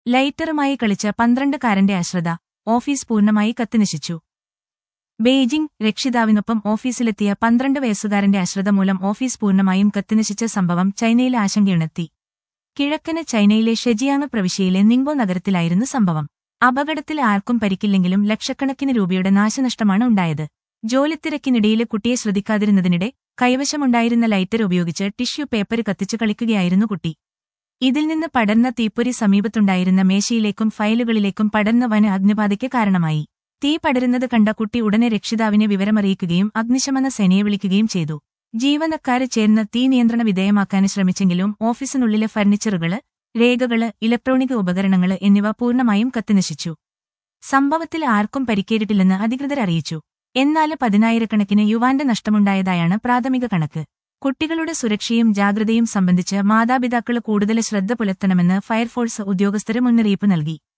ലൈറ്ററുമായി കളിച്ച പന്ത്രണ്ടുകാരന്റെ അശ്രദ്ധ ഓഫീസ് പൂർണ്ണമായി കത്തിനശിച്ചു ബെയ്ജിംഗ് രക്ഷിതാവിനൊപ്പം ഓഫീസിലെത്തിയ പന്ത്രണ്ട് വയസ്സുകാരന്റെ അശ്രദ്ധ മൂലം ഓഫീസ് പൂർണ്ണമായും കത്തിനശിച്ച സംഭവം ചൈനയിൽ ആശങ്കയുണർത്തി കിഴക്കന് ചൈനയിലെ ഷെജിയാങ് പ്രവിശ്യയിലെ നിങ്ബോ നഗരത്തിലായിരുന്നു സംഭവം അപകടത്തിൽ ആർക്കും പരിക്കില്ലെങ്കിലും ലക്ഷക്കണക്കിന് രൂപയുടെ നാശനഷ്ടമാണ് ഉണ്ടായത് ജോലിത്തിരക്കിനിടയിലെ കുട്ടിയെ ശ്രദ്ധിക്കാതിരുന്നതിനിടെ കൈവശമുണ്ടായിരുന്ന ലൈറ്റർ ഉപയോഗിച്ച് ടിഷ്യൂ പേപ്പർ കത്തിച്ചു കളിക്കുകയായിരുന്നു കുട്ടി ഇതിൽ നിന്ന് പടർന്ന തീപ്പൊരി സമീപത്തുണ്ടായിരുന്ന മേശയിലേക്കും ഫയലുകളിലേക്കും പടർന്ന വന അഗ്നിബാധയ്ക്ക് കാരണമായി തീ പടരുന്നത് കണ്ട കുട്ടി ഉടനെ രക്ഷിതാവിനെ വിവരമറിയിക്കുകയും അഗ്നിശമന സേനയെ വിളിക്കുകയും ചെയ്തു ജീവനക്കാര് ചേർന്ന് തീ നിയന്ത്രണ വിധേയമാക്കാൻ ശ്രമിച്ചെങ്കിലും ഓഫീസിനുള്ളിലെ ഫർണിച്ചറുകള് രേഖകള് ഇലക്ട്രോണിക് ഉപകരണങ്ങള് എന്നിവ പൂർണ്ണമായും കത്തിനശിച്ചു സംഭവത്തിൽ ആർക്കും പരിക്കേറ്റിട്ടില്ലെന്ന് അധികൃതർ അറിയിച്ചു എന്നാൽ പതിനായിരക്കണക്കിന് യുവാന്റെ നഷ്ടമുണ്ടായതായാണ് പ്രാഥമിക കണക്ക് കുട്ടികളുടെ സുരക്ഷയും ജാഗ്രതയും സംബന്ധിച്ച് മാതാപിതാക്കൾ കൂടുതൽ ശ്രദ്ധ പുലർത്തണമെന്ന് ഫയർഫോഴ്സ് ഉദ്യോഗസ്ഥര് മുന്നറിയിപ്പ് നൽകി